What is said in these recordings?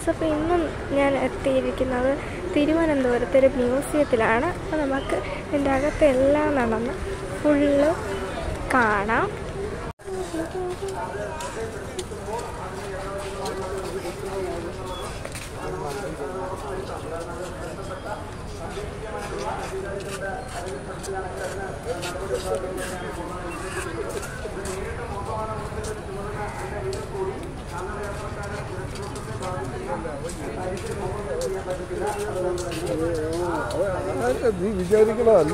Friends അപ്പോൾ ഇന്നും ഞാൻ എത്തിയിരിക്കുന്നത് തിരുവനന്തപുരത്ത് ഒരു മ്യൂസിയത്തിലാണ് അപ്പോൾ നമുക്ക് ഇതിൻ്റെ അകത്ത് എല്ലാം നടന്ന് ഫുള്ള് കാണാം അതൊക്കെ നീ വിചാരിക്കണതല്ല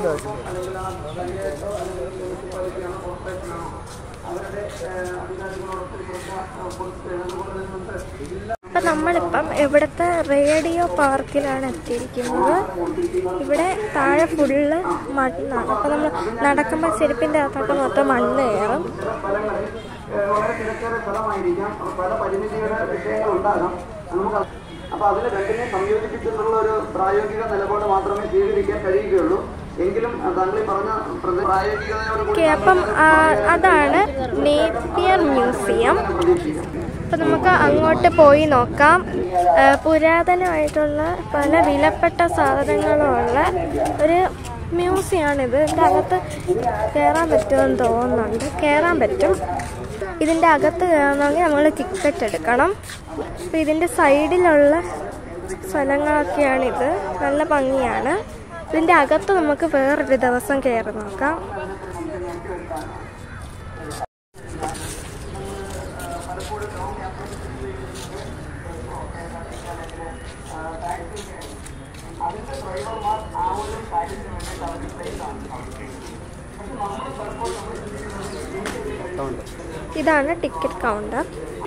അപ്പം നമ്മളിപ്പം ഇവിടുത്തെ റേഡിയോ പാർക്കിലാണ് എത്തിയിരിക്കുന്നത് ഇവിടെ താഴെ ഫുള്ള് മണ്ണാണ് അപ്പം നമ്മൾ നടക്കുമ്പോൾ ചെരുപ്പിൻ്റെ അകത്തൊക്കെ മൊത്തം മണ്ണ് കയറും വളരെ തിരക്കേറെ സ്ഥലമായിരിക്കാം പല പരിമിതിയുടെ വിഷയങ്ങൾ ഉണ്ടാകാം നമുക്ക് അപ്പൊ അതിന് രണ്ടിനെ സംയോജിപ്പിച്ചിട്ടുള്ള ഒരു പ്രായോഗിക നിലപാട് മാത്രമേ സ്വീകരിക്കാൻ കഴിയുകയുള്ളൂ എങ്കിലും താങ്കൾ ഈ പറഞ്ഞ പ്രതി- പ്രായോഗികതയോട് കൂടി ഓക്കെ അപ്പം ആ, അതാണ് നേപ്പിയർ മ്യൂസിയം അപ്പം നമുക്ക് അങ്ങോട്ട് പോയി നോക്കാം ആ, പുരാതനമായിട്ടുള്ള പല വിലപ്പെട്ട സാധനങ്ങളുള്ള ഒരു മ്യൂസിയമാണിത് ഇതിൻ്റെ അകത്ത് കയറാൻ പറ്റുമെന്ന് തോന്നുന്നുണ്ട് കയറാൻ പറ്റും ഇതിൻ്റെ അകത്ത് കയറണമെങ്കിൽ നമ്മൾ ടിക്കറ്റ് എടുക്കണം അപ്പോൾ ഇതിൻ്റെ സൈഡിലുള്ള സ്ഥലങ്ങളൊക്കെയാണിത് നല്ല ഭംഗിയാണ് ഇതിൻ്റെ അകത്ത് നമുക്ക് വേറൊരു ദിവസം കയറി നോക്കാം ഇതാണ് ടിക്കറ്റ് കൗണ്ടർ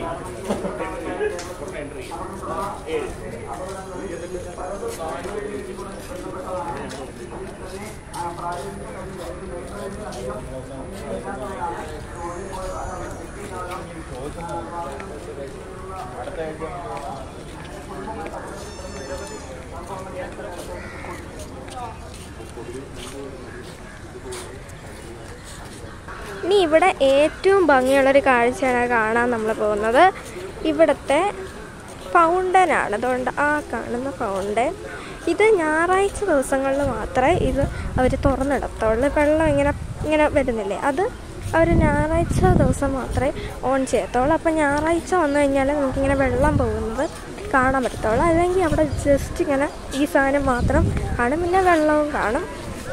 ഇനി ഇവിടെ ഏറ്റവും ഭംഗിയുള്ളൊരു കാഴ്ചയാണ് കാണാൻ നമ്മൾ പോകുന്നത് ഇവിടുത്തെ ഫൗണ്ടനാണ് അതുകൊണ്ട് ആ കാണുന്ന ഫൗണ്ടൻ ഇത് ഞായറാഴ്ച ദിവസങ്ങളിൽ മാത്രമേ ഇത് അവർ തുറന്നിടത്തുള്ളൂ വെള്ളം ഇങ്ങനെ ഇങ്ങനെ വരുന്നില്ലേ അത് അവർ ഞായറാഴ്ച ദിവസം മാത്രമേ ഓൺ ചെയ്യത്തുള്ളൂ അപ്പം ഞായറാഴ്ച വന്നു കഴിഞ്ഞാൽ നമുക്കിങ്ങനെ വെള്ളം പോകുന്നത് കാണാൻ പറ്റത്തുള്ളൂ അല്ലെങ്കിൽ അവിടെ ജസ്റ്റ് ഇങ്ങനെ ഈ സാധനം മാത്രം കാണും പിന്നെ വെള്ളവും കാണും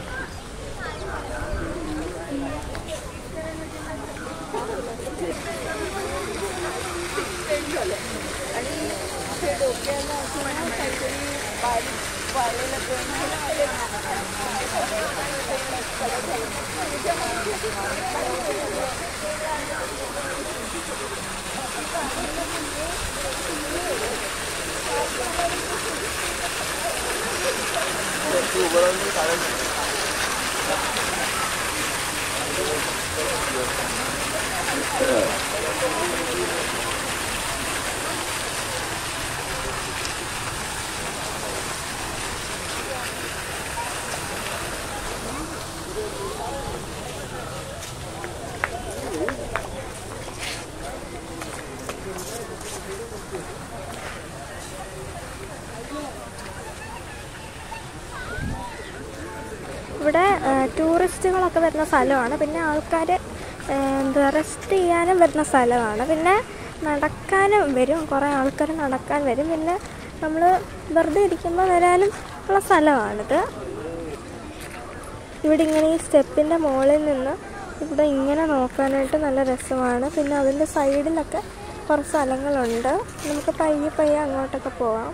ഇവിടെ ആ, ടൂറിസ്റ്റുകളൊക്കെ വരുന്ന സ്ഥലമാണ് പിന്നെ ആൾക്കാർ എന്താ റെസ്റ്റ് ചെയ്യാനും വരുന്ന സ്ഥലമാണ് പിന്നെ നടക്കാനും വരും കുറേ ആൾക്കാർ നടക്കാൻ വരും പിന്നെ നമ്മൾ വെറുതെ ഇരിക്കുമ്പോൾ വരാനും ഉള്ള സ്ഥലമാണിത് ഇവിടെ ഇങ്ങനെ ഈ സ്റ്റെപ്പിൻ്റെ മുകളിൽ നിന്ന് ഇവിടെ ഇങ്ങനെ നോക്കാനായിട്ട് നല്ല രസമാണ് പിന്നെ അതിൻ്റെ സൈഡിലൊക്കെ കുറച്ച് സ്ഥലങ്ങളുണ്ട് നമുക്ക് പയ്യെ പയ്യെ അങ്ങോട്ടൊക്കെ പോവാം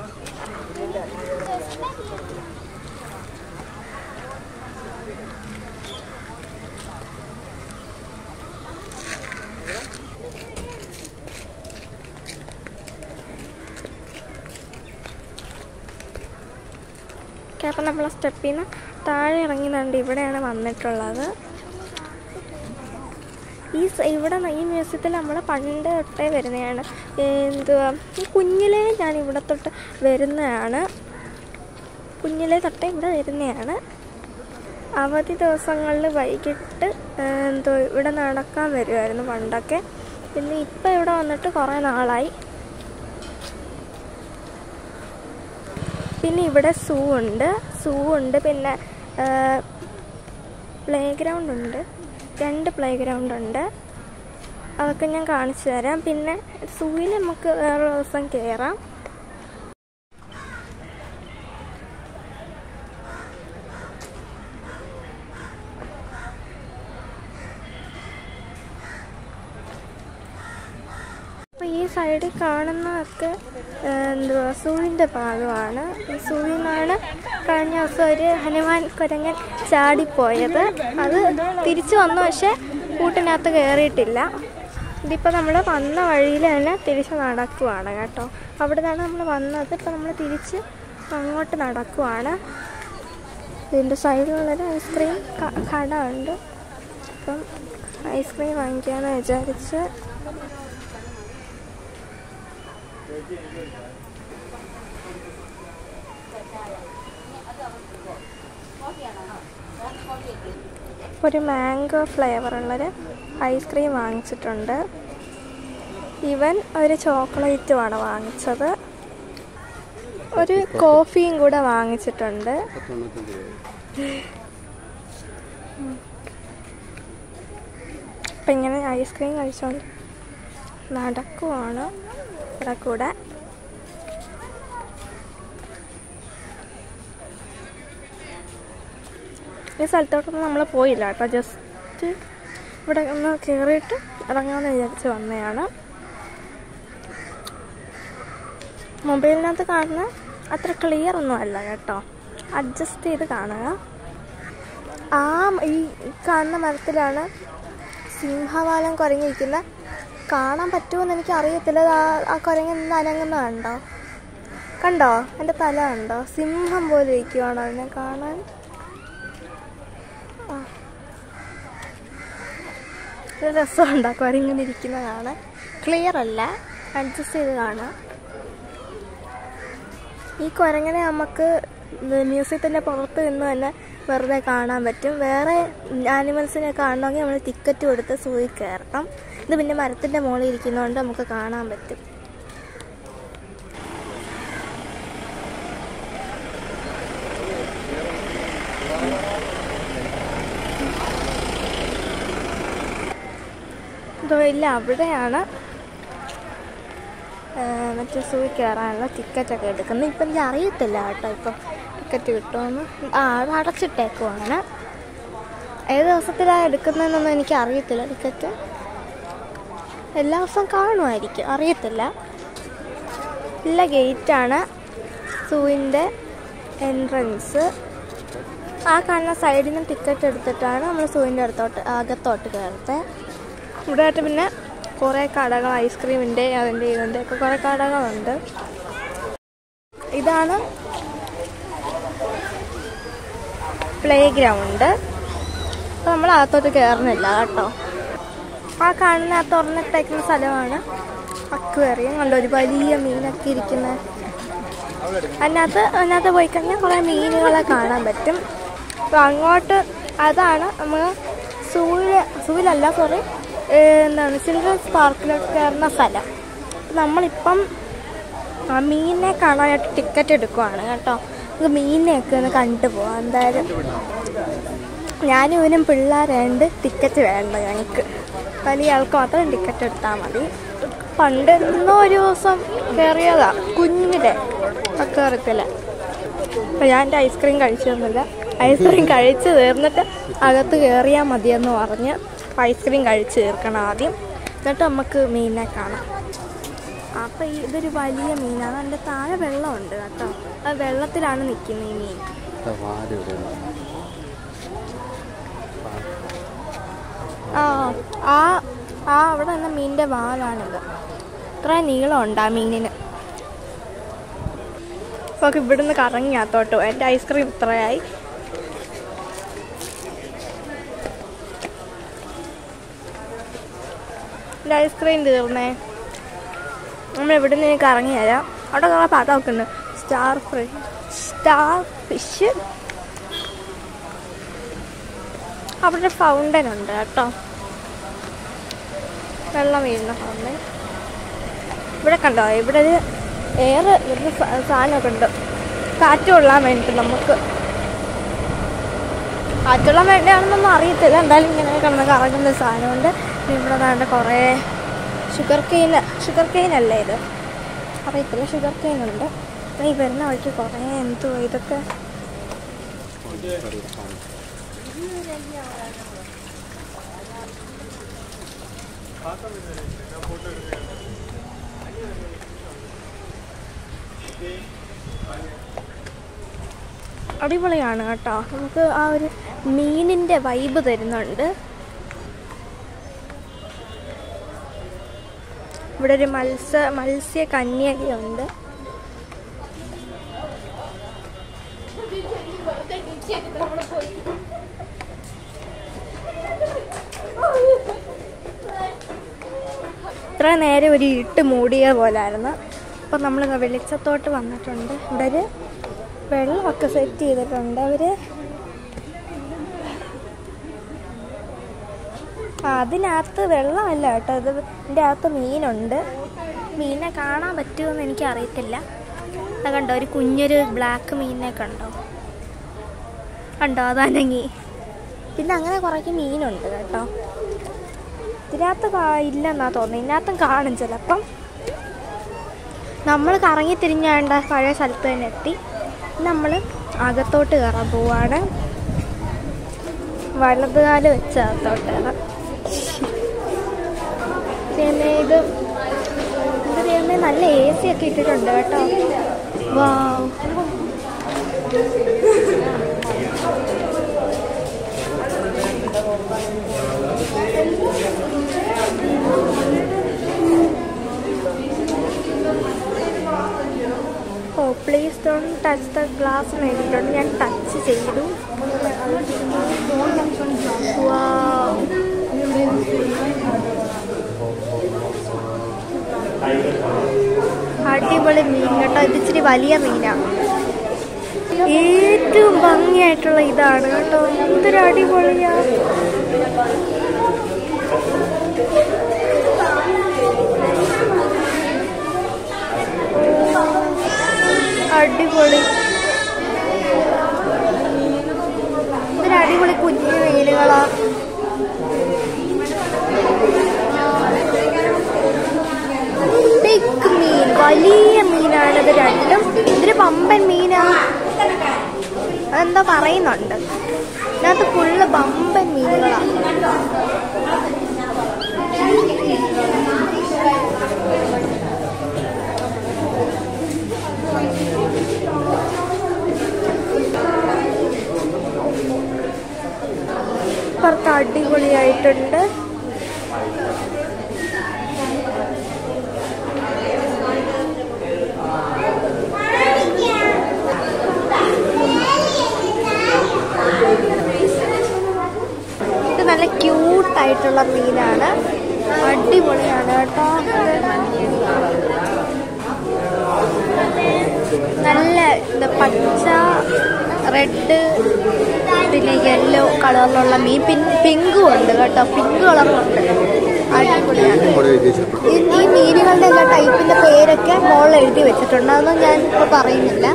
ഓക്കെ അപ്പം നമ്മൾ സ്റ്റെപ്പിൽ നിന്ന് താഴെ ഇറങ്ങുന്നുണ്ട് ഇവിടെയാണ് വന്നിട്ടുള്ളത് ഈ സ- ഇവിടെ ന- ഈ മ്യൂസിയത്തിൽ നമ്മൾ പണ്ട് തൊട്ടേ വരുന്നതാണ് എന്തുവാ ഈ കുഞ്ഞിലേ ഞാൻ ഇവിടെ തൊട്ട് വരുന്നതാണ് കുഞ്ഞിലേ തൊട്ടേ ഇവിടെ വരുന്നതാണ് അവധി ദിവസങ്ങളിൽ വൈകിട്ട് ഏഹ്, എന്തോ ഇവിടെ നടക്കാൻ വരുമായിരുന്നു പണ്ടൊക്കെ പിന്നെ ഇപ്പം ഇവിടെ വന്നിട്ട് കുറേ നാളായി പിന്നെ ഇവിടെ സൂ ഉണ്ട് സൂ ഉണ്ട് പിന്നെ പ്ലേ ഗ്രൗണ്ട് ഉണ്ട് രണ്ട് പ്ലേ ഗ്രൗണ്ട് ഉണ്ട് അതൊക്കെ ഞാൻ കാണിച്ചു തരാം പിന്നെ സൂയിൽ നമുക്ക് വേറെ ദിവസം കയറാം അപ്പോൾ ഈ സൈഡിൽ കാണുന്നതൊക്കെ ആ, എന്തുവാ സൂവിൻ്റെ ഭാഗമാണ് ഈ സൂവിൽ നിന്നാണ് കഴിഞ്ഞ ദിവസം ഒരു ഹനുമാൻ കുരങ്ങൻ ചാടിപ്പോയത് അത് തിരിച്ചു വന്നു പക്ഷേ കൂട്ടിനകത്ത് കയറിയിട്ടില്ല ഇതിപ്പോൾ നമ്മൾ വന്ന വഴിയിൽ തന്നെ തിരിച്ച് നടക്കുവാണ് കേട്ടോ അവിടെ നിന്നാണ് നമ്മൾ വന്നത് ഇപ്പോൾ നമ്മൾ തിരിച്ച് അങ്ങോട്ട് നടക്കുവാണ് ഇതിൻ്റെ സൈഡിലുള്ളൊരു ഐസ്ക്രീം ക- കട ഉണ്ട് അപ്പം ഐസ്ക്രീം വാങ്ങിക്കാമെന്ന് വിചാരിച്ച് ഒരു മാംഗോ ഫ്ലേവറുള്ളൊരു ഐസ്ക്രീം വാങ്ങിച്ചിട്ടുണ്ട് ഇവൻ ഒരു ചോക്ലേറ്റുമാണ് വാങ്ങിച്ചത് ഒരു കോഫിയും കൂടെ വാങ്ങിച്ചിട്ടുണ്ട് അപ്പം ഇങ്ങനെ ഐസ്ക്രീം കഴിച്ചുകൊണ്ട് നടക്കുവാണ് ഇവിടെ കൂടെ ഈ സ്ഥലത്തോട്ടൊന്നും നമ്മൾ പോയില്ല കേട്ടോ ജസ്റ്റ് ഇവിടെ ഒന്ന് കയറിയിട്ട് ഇറങ്ങാമെന്ന് വിചാരിച്ച് വന്നതാണ് മൊബൈലിനകത്ത് കാണുന്ന അത്ര ക്ലിയർ ഒന്നും അല്ല കേട്ടോ അഡ്ജസ്റ്റ് ചെയ്ത് കാണുക ആ ഈ കാണുന്ന മരത്തിലാണ് സിംഹവാലം കുരങ്ങിയിരിക്കുന്ന കാണാൻ പറ്റുമെന്ന് എനിക്ക് അറിയത്തില്ല അത് ആ ആ കുരങ്ങൻ നിന്ന് അനങ്ങുന്ന കണ്ടോ കണ്ടോ എൻ്റെ തല കണ്ടോ സിംഹം പോലെ ഇരിക്കുവാണോ അതിനെ കാണാൻ ഒരു രസമുണ്ടോ കുരങ്ങനെ ഇരിക്കുന്ന കാണാൻ ക്ലിയർ അല്ല അഡ്ജസ്റ്റ് ചെയ്ത് കാണാം ഈ കുരങ്ങനെ നമുക്ക് മ്യൂസിയത്തിൻ്റെ പുറത്ത് നിന്ന് തന്നെ വെറുതെ കാണാൻ പറ്റും വേറെ ആനിമൽസിനെ കാണണമെങ്കിൽ നമ്മൾ ടിക്കറ്റ് കൊടുത്ത് സൂയിൽ കയറണം ഇത് പിന്നെ മരത്തിൻ്റെ മുകളിൽ ഇരിക്കുന്നതുകൊണ്ട് നമുക്ക് കാണാൻ പറ്റും ഇതോ ഇല്ല അവിടെയാണ് ആ, മറ്റേ സൂയിൽ കയറാനുള്ള ടിക്കറ്റൊക്കെ എടുക്കുന്നത് ഇപ്പം എനിക്ക് അറിയത്തില്ല കേട്ടോ ഇപ്പം ടിക്കറ്റ് കിട്ടുമെന്ന് ആ അത് അടച്ചിട്ടേക്കുവാണ് ഏത് ദിവസത്തിലാണ് എടുക്കുന്നതെന്നൊന്നും എനിക്ക് അറിയത്തില്ല ടിക്കറ്റ് എല്ലാ ദിവസവും കാണുമായിരിക്കും അറിയത്തില്ല ഇല്ല ഗേറ്റാണ് സൂവിൻ്റെ എൻട്രൻസ് ആ കാണുന്ന സൈഡിൽ നിന്ന് ടിക്കറ്റ് എടുത്തിട്ടാണ് നമ്മൾ സൂവിൻ്റെ അടുത്തോട്ട് അകത്തോട്ട് കയറത്തെ ഇവിടെ ആയിട്ട് പിന്നെ കുറേ കടകൾ ഐസ്ക്രീമിൻ്റെ അതിൻ്റെ ഇതിൻ്റെ ഒക്കെ കുറേ കടകളുണ്ട് ഇതാണ് പ്ലേ ഗ്രൗണ്ട് അപ്പോൾ നമ്മൾ അകത്തോട്ട് കയറുന്നില്ല കേട്ടോ ആ കാണുന്ന ആ തുറന്നിട്ടേക്കുന്ന സ്ഥലമാണ് അക്വേറിയം കണ്ടോ ഒരു വലിയ മീനൊക്കെ ഇരിക്കുന്ന അതിനകത്ത് അതിനകത്ത് പോയി കഴിഞ്ഞാൽ കുറേ മീനുകളെ കാണാൻ പറ്റും അപ്പോൾ അങ്ങോട്ട് അതാണ് നമ്മൾ സൂവിൽ സൂവിലല്ല സോറി എന്താണ് ചിൽഡ്രൻസ് പാർക്കിലൊക്കെ കയറുന്ന സ്ഥലം നമ്മളിപ്പം ആ മീനിനെ കാണാനായിട്ട് ടിക്കറ്റ് എടുക്കുവാണ് കേട്ടോ നമുക്ക് മീനിനെയൊക്കെ ഒന്ന് കണ്ടു പോവാം എന്തായാലും ഞാനും ഇവനും പിള്ളേരുണ്ട് ടിക്കറ്റ് വേണ്ട ഞങ്ങൾക്ക് വലിയ ആൾക്ക് മാത്രം ടിക്കറ്റ് എടുത്താൽ മതി പണ്ട് എന്നോ ഒരു ദിവസം കയറിയതാ കുഞ്ഞിലെ അക്കറത്തില് അപ്പം ഞാൻ എൻ്റെ ഐസ്ക്രീം കഴിച്ചൊന്നുമില്ല ഐസ്ക്രീം കഴിച്ച് തീർന്നിട്ട് അകത്ത് കയറിയാൽ മതിയെന്ന് പറഞ്ഞ് ഐസ്ക്രീം കഴിച്ച് തീർക്കണം ആദ്യം എന്നിട്ട് നമുക്ക് മീനിനെ കാണാം അപ്പം ഈ ഇതൊരു വലിയ മീനാണ് അതിൻ്റെ താഴെ വെള്ളമുണ്ട് കേട്ടോ ആ വെള്ളത്തിലാണ് നിൽക്കുന്നത് ഈ മീൻ ആ ആ ആ അവിടെ നിന്ന് മീനിൻ്റെ വാലാണിത് ഇത്ര നീളമുണ്ട് ആ മീനിന് അപ്പോൾ ഇവിടുന്ന് കറങ്ങി അത്തോട്ടോ എൻ്റെ ഐസ്ക്രീം ഇത്രയായി എൻ്റെ ഐസ്ക്രീം തീർന്നേ നമ്മൾ ഇവിടെ നിന്ന് കറങ്ങി തരാം അവിടെ കുറേ പടമൊക്കെ ഉണ്ട് സ്റ്റാർ ഫ്രൈ സ്റ്റാർ ഫിഷ് അവിടെ ഫൗണ്ടൻ ഉണ്ട് കേട്ടോ വെള്ളം വീഴുന്ന ഫൗണ്ടൻ ഇവിടെ കണ്ടോ ഇവിടെ ഒരു എയർ വരുന്ന സ- സാധനമൊക്കെ ഉണ്ട് കാറ്റ് കൊള്ളാൻ വേണ്ടിയിട്ട് നമുക്ക് കാറ്റുകൊള്ളാൻ വേണ്ടിയാണെന്നൊന്നും അറിയത്തില്ല എന്തായാലും ഇങ്ങനെ കിടന്ന് കറങ്ങുന്ന ഒരു സാധനമുണ്ട് പിന്നെ ഇവിടെ വേണ്ട കുറേ ഷുഗർ കെയിൻ ഷുഗർ കെയിൻ അല്ലേ ഇത് അറിയത്തില്ല ഷുഗർ കെയിൻ ഉണ്ട് ഈ വരുന്ന വഴിക്ക് കുറേ എന്തുവാ ഇതൊക്കെ അടിപൊളിയാണ് കേട്ടോ നമുക്ക് ആ ഒരു മീനിൻ്റെ വൈബ് തരുന്നുണ്ട് ഇവിടെ ഒരു മത്സ്യ മത്സ്യ കന്യകയുണ്ട് ഇത്ര നേരം ഒരു ഇട്ട് മൂടിയ പോലായിരുന്നു അപ്പം നമ്മൾ വെളിച്ചത്തോട്ട് വന്നിട്ടുണ്ട് ഇവിടെ ഒരു വെള്ളമൊക്കെ സെറ്റ് ചെയ്തിട്ടുണ്ട് അവര് ആ അതിനകത്ത് വെള്ളമല്ല കേട്ടോ ഇത് ഇതിൻ്റെ അകത്ത് മീനുണ്ട് മീനെ കാണാൻ പറ്റുമെന്ന് എനിക്ക് അറിയത്തില്ല അത് കണ്ടോ ഒരു കുഞ്ഞൊരു ബ്ലാക്ക് മീനിനെ കണ്ടോ കണ്ടോ അതനങ്ങി പിന്നെ അങ്ങനെ കുറേ മീനുണ്ട് കേട്ടോ ഇതിനകത്ത് കാ- ഇല്ലെന്നാ തോന്നുന്നത് ഇതിനകത്തും കാണും ചിലപ്പം നമ്മൾ കറങ്ങി തിരിഞ്ഞാണ്ട പഴയ സ്ഥലത്ത് തന്നെ എത്തി നമ്മൾ അകത്തോട്ട് കയറാൻ പോവാണ് വലതുകാല് വെച്ച് അകത്തോട്ട് കയറാം ദൈവമേ, ഇത് ഇത് ദൈവമേ നല്ല എ സി ഒക്കെ ഇട്ടിട്ടുണ്ട് കേട്ടോ wow oh please don't touch the glass എഴുതിയിട്ടുണ്ട് ഞാൻ ടച്ച് ചെയ്തു Wow. അടിപൊളി മീൻ കേട്ടോ ഇത് ഇച്ചിരി വലിയ മീനാണ് ഏറ്റവും ഭംഗിയായിട്ടുള്ള ഇതാണ് കേട്ടോ എന്തൊരു അടിപൊളിയാ അടിപൊളി ഇതൊരു അടിപൊളി കുഞ്ഞു മീനുകളാ ബിഗ് മീൻ വലിയ മീനാണിത് രണ്ടും ഇതൊരു പമ്പൻ മീനാ അതെന്താ പറയുന്നുണ്ട് ഇതിനകത്ത് ഫുള്ള് പമ്പൻ മീനുകളാ പുറത്ത് അടിപൊളിയായിട്ടുണ്ട് ഇത് നല്ല ക്യൂട്ടായിട്ടുള്ള മീനാണ് അടിപൊളിയാണ് കേട്ടോ നല്ല ഇത് പച്ച റെഡ് പിന്നെ യെല്ലോ കളറിലുള്ള മീൻ പിന്നെ പിങ്കും ഉണ്ട് കേട്ടോ പിങ്ക് കളറുണ്ട് അടിപൊളിയാണ് ഈ ഈ മീനുകളുടെ എല്ലാ ടൈപ്പിന്റെ പേരൊക്കെ മോളിൽ എഴുതി വെച്ചിട്ടുണ്ട് അതൊന്നും ഞാൻ ഇപ്പോൾ പറയുന്നില്ല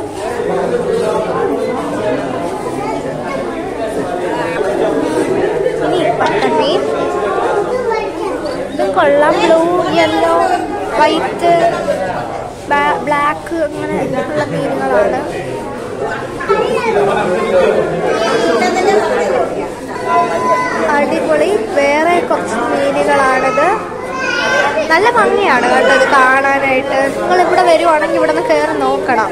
ഇനി പട്ടമീൻ ഇത് കൊള്ളാം ബ്ലൂ യെല്ലോ വൈറ്റ് ബ്ലാക്ക് അങ്ങനെ ഉള്ള മീനുകളാണ് അടിപൊളി വേറെ കുറച്ച് മീനുകളാണിത് നല്ല ഭംഗിയാണ് കേട്ടോ ഇത് കാണാനായിട്ട് നിങ്ങൾ ഇവിടെ വരുവാണെങ്കിൽ ഇവിടെ നിന്ന് കയറി നോക്കണം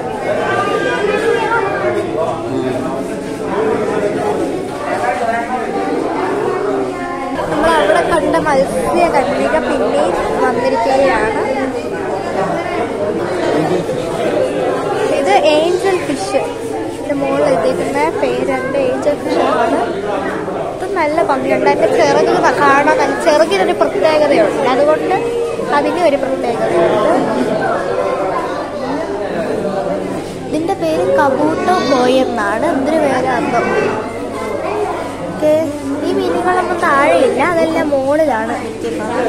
നമ്മൾ അവിടെ കണ്ട മത്സ്യ കന്യക പിന്നെയും വന്നിരിക്കുകയാണ് ഇത് ഏഞ്ചൽ ഫിഷ് ഇതിന്റെ മുകളിൽ എഴുതിയിരിക്കുന്ന പേരുണ്ട് ഏഞ്ചൽ ഫിഷ് ആണ് ഇത് നല്ല ഭംഗിയുണ്ട് അതിന്റെ ചിറക് ക- കാണാൻ നല്ല- ചിറകിനൊരു പ്രത്യേകതയുണ്ട് അതുകൊണ്ട് അതിന് ഒരു പ്രത്യേകതയുണ്ട് ഇതിന്റെ പേര് കബൂട്ടോ ബോയ് എന്നാണ് എന്തൊരു പേരാന്തോ ഓക്കെ ഈ മീനുകളൊന്നും താഴെയില്ല അതെല്ലാം മുകളിലാണ് നിൽക്കുന്നത്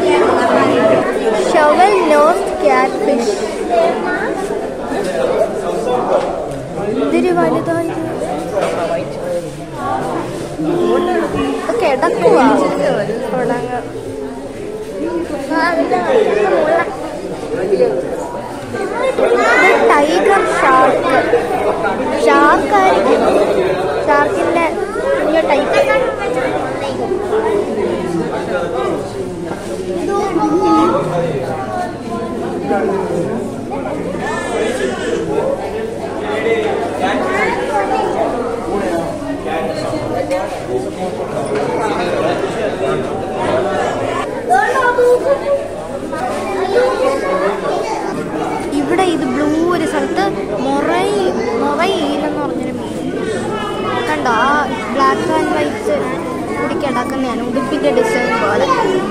shovel nosed catfish shark ഷാർക്കായിരിക്കും ഷാർക്കിന്റെ കുഞ്ഞു ടൈപ്പ് ഇവിടെ ഇത് ബ്ലൂ ഒരു സ്ഥലത്ത് മൊറൈ മൊറൈലെന്ന് പറഞ്ഞൊരു മീൻ കണ്ടോ ആ ബ്ലാക്ക് ആൻഡ് വൈറ്റ് കൂടി കിടക്കുന്നതാണ് ഉടുപ്പിന്റെ ഡിസൈൻ പോലെ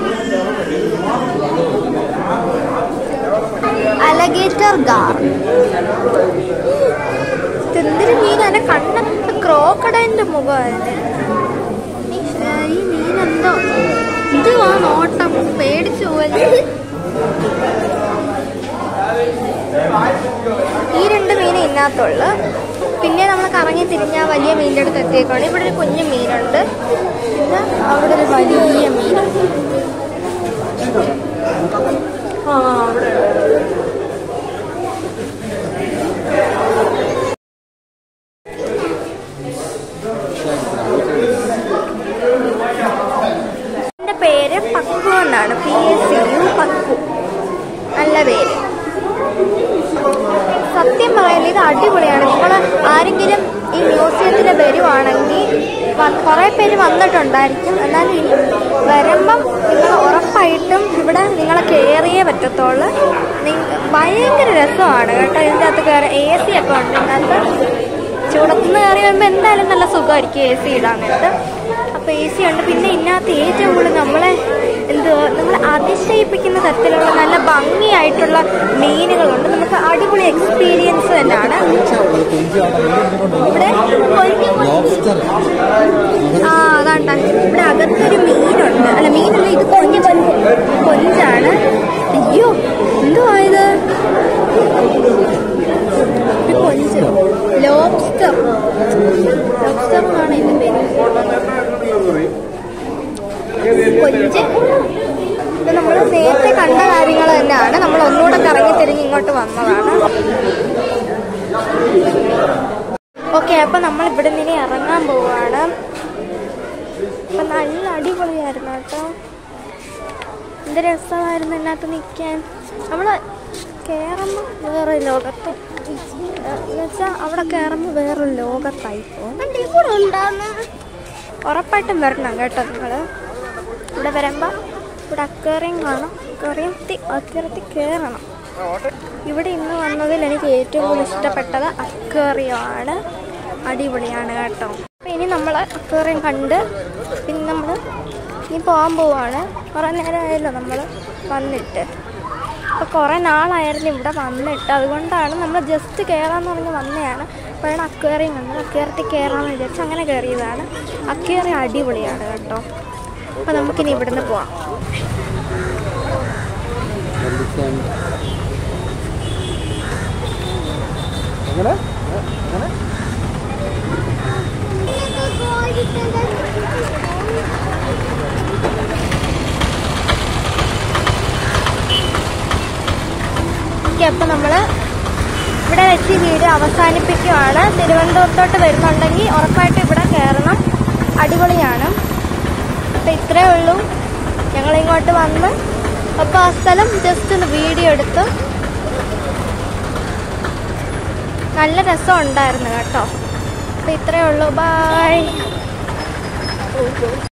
അലഗേറ്റർ ഗാർ എന്തൊരു മീൻ അതിന്റെ കണ്ണ് ക്രോക്കഡൈലിന്റെ മുഖമായിരുന്നു ഈ മീൻ എന്തോ ഇതുവാ നോട്ടം പേടിച്ചു പോവല്ലേ ഈ രണ്ട് മീൻ ഇതിനകത്തുള്ളു പിന്നെ നമ്മൾ കറങ്ങി തിരിഞ്ഞ ആ വലിയ മീനിൻ്റെ അടുത്ത് എത്തിയേക്കാണ് ഇവിടെ ഒരു കുഞ്ഞു മീനുണ്ട് പിന്നെ അവിടെ ഒരു വലിയ മീൻ ആ അവിടെ എൻ്റെ പേര് പക്കു എന്നാണ് P S C U Pakku നല്ല പേര് സത്യം പറയാൻ ഇത് അടിപൊളിയാണ് നിങ്ങൾ ആരെങ്കിലും ഈ മ്യൂസിയത്തിൽ വരുവാണെങ്കിൽ കുറേ പേര് വന്നിട്ടുണ്ടായിരിക്കും എന്നാലും ഇനി വരുമ്പം നിങ്ങൾ ഉറപ്പായിട്ടും ഇവിടെ നിങ്ങളെ കയറിയേ പറ്റത്തുള്ളൂ നിങ്ങ- ഭയങ്കര രസമാണ് കേട്ടോ ഇതിൻ്റെ അകത്ത് കയറി എ സി ഒക്കെ ഉണ്ട് ഇതിനകത്ത് ചൂടത്തുനിന്ന് കയറി വരുമ്പോൾ എന്തായാലും നല്ല സുഖമായിരിക്കും എ സി ഇടാൻ നേരത്ത് അപ്പോൾ എ സി ഉണ്ട് പിന്നെ ഇതിനകത്ത് ഏറ്റവും കൂടുതൽ നമ്മളെ എന്തുവാ നമ്മളെ അതിശയിപ്പിക്കുന്ന തരത്തിലുള്ള നല്ല ഭംഗിയായിട്ടുള്ള മീനുകളുണ്ട് നമുക്ക് അടിപൊളി എക്സ്പീരിയൻസ് തന്നെയാണ് ഇവിടെ ആ അതാണ്ട ഇവിടെ അകത്തൊരു മീനുണ്ട് അല്ല മീനല്ല ഇത് കൊഞ്ച് കൊഞ്ചാണ് അയ്യോ എന്തുവാ ഇത് ഇത് കൊഞ്ച് ലോബ്സ്റ്റർ ലോബ്സ്റ്റർ എന്നാണ് ഇതിന്റെ പേര് കൊഞ്ച് ഇത് നമ്മൾ നേരത്തെ കണ്ട കാര്യങ്ങൾ തന്നെയാണ് നമ്മൾ ഒന്നുകൂടെ കറങ്ങി തിരിഞ്ഞ് ഇങ്ങോട്ട് വന്നതാണ് ഓക്കെ അപ്പൊ നമ്മൾ ഇവിടെ നിന്ന് ഇനി ഇറങ്ങാൻ പോവാണ് അപ്പൊ നല്ല അടിപൊളിയായിരുന്നു കേട്ടോ എന്ത് രസമായിരുന്നു ഇതിനകത്ത് നിൽക്കാൻ നമ്മൾ കയറുമ്പോൾ വേറെ ലോകത്ത് എന്നുവെച്ചാൽ അവിടെ കയറുമ്പോൾ വേറൊരു ലോകത്തായി പോകും ഉറപ്പായിട്ടും വരണം കേട്ടോ നിങ്ങൾ ഇവിടെ വരുമ്പോൾ ഇവിടെ അക്വേറിയം കാണാം അക്വേറിയം അക്വേറിയത്തിൽ കയറണം ഇവിടെ ഇന്ന് വന്നതിൽ എനിക്ക് ഏറ്റവും കൂടുതൽ ഇഷ്ടപ്പെട്ടത് അക്വേറിയമാണ് അടിപൊളിയാണ് കേട്ടോ അപ്പം ഇനി നമ്മൾ അക്വേറിയം കണ്ട് പിന്നെ നമ്മൾ ഇനി പോകാൻ പോവാണ് കുറേ നേരമായല്ലോ നമ്മൾ വന്നിട്ട് അപ്പോൾ കുറേ നാളായിരുന്നു ഇവിടെ വന്നിട്ട് അതുകൊണ്ടാണ് നമ്മൾ ജസ്റ്റ് കയറാമെന്ന് പറഞ്ഞ് വന്നതാണ് അപ്പോഴാണ് അക്വേറിയം കണ്ടത് അക്വേറിയത്തിൽ കയറാമെന്ന് വിചാരിച്ച് അങ്ങനെ കയറിയതാണ് അക്വേറിയം അടിപൊളിയാണ് കേട്ടോ അപ്പോൾ നമുക്കിനി ഇവിടുന്ന് പോവാം എങ്ങനെ ഓക്കെ അപ്പം നമ്മൾ ഇവിടെ വെച്ച് ഈ വീഡിയോ അവസാനിപ്പിക്കുവാണ് തിരുവനന്തപുരത്തോട്ട് വരുന്നുണ്ടെങ്കിൽ ഉറപ്പായിട്ടും ഇവിടെ കയറണം അടിപൊളിയാണ് അപ്പം ഇത്രയേ ഉള്ളൂ ഞങ്ങൾ ഇങ്ങോട്ട് വന്ന് അപ്പോൾ ആ സ്ഥലം ജസ്റ്റ് ഒന്ന് വീഡിയോ എടുത്ത് നല്ല രസം ഉണ്ടായിരുന്നു കേട്ടോ അപ്പം ഇത്രയേ ഉള്ളൂ ബായ്